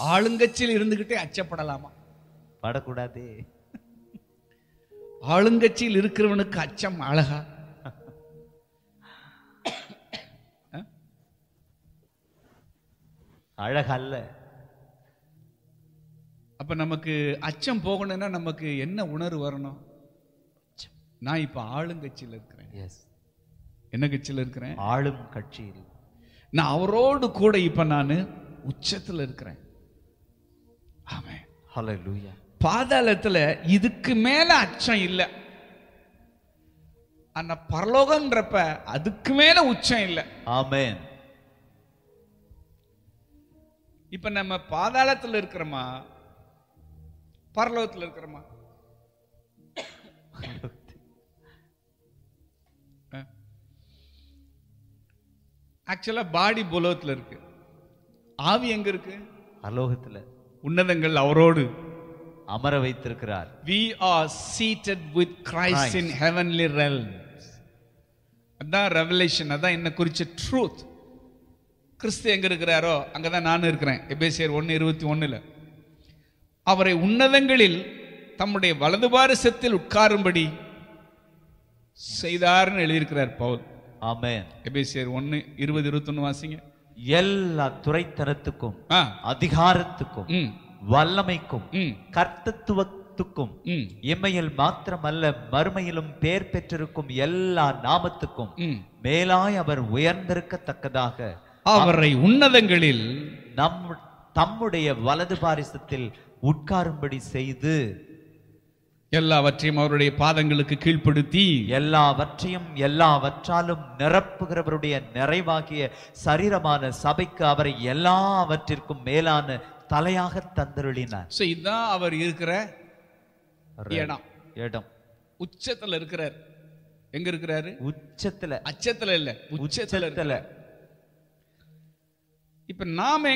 ஆளுங்கட்சியில் இருந்துகிட்டே அச்சப்படலாமா படக்கூடாதே ஆளுங்கட்சியில் இருக்கிறவனுக்கு அச்சம் அழகா அழகல்ல அப்ப நமக்கு அச்சம் போகணும்னா நமக்கு என்ன உணர்வு வரணும் நான் இப்ப ஆளுங்கட்சியில் இருக்கிறேன் எஸ் என்ன கட்சியில் இருக்கிறேன் ஆளும் கட்சியில் நான் அவரோடு கூட இப்ப நான் உச்சத்துல இருக்கிறேன் ஆமென் ஹalleluya பாதாளத்துல இதுக்கு மேல அச்சம் இல்லை ஆனா பரலோகம்ன்றப்ப அதுக்கு மேல உச்சம் இல்லை ஆமென் இப்ப நம்ம பாதாளத்துல இருக்கிறோமா பரலோகத்துல இருக்கிறோமா ஆக்சுவலா பாடி புலோகத்துல இருக்கு ஆவி எங்க இருக்கு அலோகத்துல உன்னதங்கள் அவரோடு அமர வைத்திருக்கிறார் we are seated with Christ in heavenly realms அதான் ரெவலேஷன் அதான் என்ன குறிச்ச ட்ரூத் கிறிஸ்து எங்க இருக்கிறாரோ அங்கதான் நான் இருக்கிறேன் எபேசியர் ஒன்னு இருபத்தி ஒண்ணுல அவரை உன்னதங்களில் தம்முடைய வலது பாரசத்தில் உட்காரும்படி செய்தார்னு எழுதியிருக்கிறார் பவுல் ஆமென் எபேசியர் ஒன்னு இருபது இருபத்தொன்னு வாசிங்க எல்லா துறைத்தனத்துக்கும் ஆ அதிகாரத்துக்கும் ம் வல்லமைக்கும் ம் கர்த்தத்துவத்துக்கும் ம் இம்மையில் மாத்திரமல்ல மறுமையிலும் பேர் பெற்றிருக்கும் எல்லா நாமத்துக்கும் ம் மேலாய் அவர் உயர்ந்திருக்கத்தக்கதாக அவரை உன்னதங்களில் நம் தம்முடைய வலது பாரிசத்தில் உட்காரும்படி செய்து எல்லாவற்றையும் அவருடைய பாதங்களுக்கு கீழ்ப்படுத்தி எல்லாவற்றையும் எல்லாவற்றாலும் நிரப்புகிறவருடைய நிறைவாகிய சரீரமான சபைக்கு அவரை எல்லாவற்றிற்கும் மேலான தலையாக தந்தருளினார் சோ இதுதான் அவர் இருக்கிற இடம் இடம் உச்சத்துல இருக்கிறார் எங்க இருக்கிறாரு உச்சத்துல அச்சத்துல இல்ல உச்சத்துல உச்சத்துல இப்ப நாம